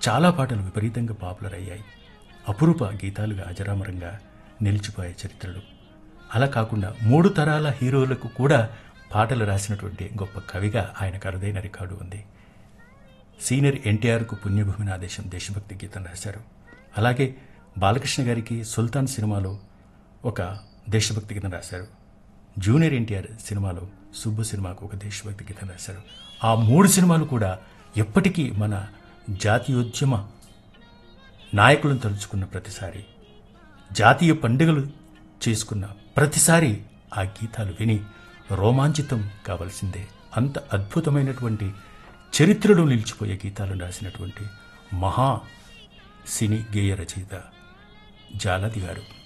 చాలా పాటలు విపరీతంగా పాపులర్ అయ్యాయి అపురూప గీతాలుగా అజరామరంగా నిలిచిపోయే చరిత్రలు అలా కాకుండా మూడు తరాల హీరోలకు కూడా పాటలు రాసినటువంటి గొప్ప కవిగా ఆయనకు అరుదైన రికార్డు ఉంది సీనియర్ ఎన్టీఆర్కు పుణ్యభూమి నా దేశం దేశభక్తి గీతం రాశారు అలాగే బాలకృష్ణ గారికి సుల్తాన్ సినిమాలో ఒక దేశభక్తి గీతం రాశారు జూనియర్ ఎన్టీఆర్ సినిమాలో సుబ్బు సినిమాకు ఒక దేశభక్తి గీతం రాశారు ఆ మూడు సినిమాలు కూడా ఎప్పటికీ మన జాతీయోద్యమ నాయకులను తలుచుకున్న ప్రతిసారి జాతీయ పండుగలు చేసుకున్న ప్రతిసారి ఆ గీతాలు విని రోమాంచితం కావలసిందే అంత అద్భుతమైనటువంటి చరిత్రలో నిలిచిపోయే గీతాలను రాసినటువంటి మహా సినీ గేయ రచయిత జాలది గారు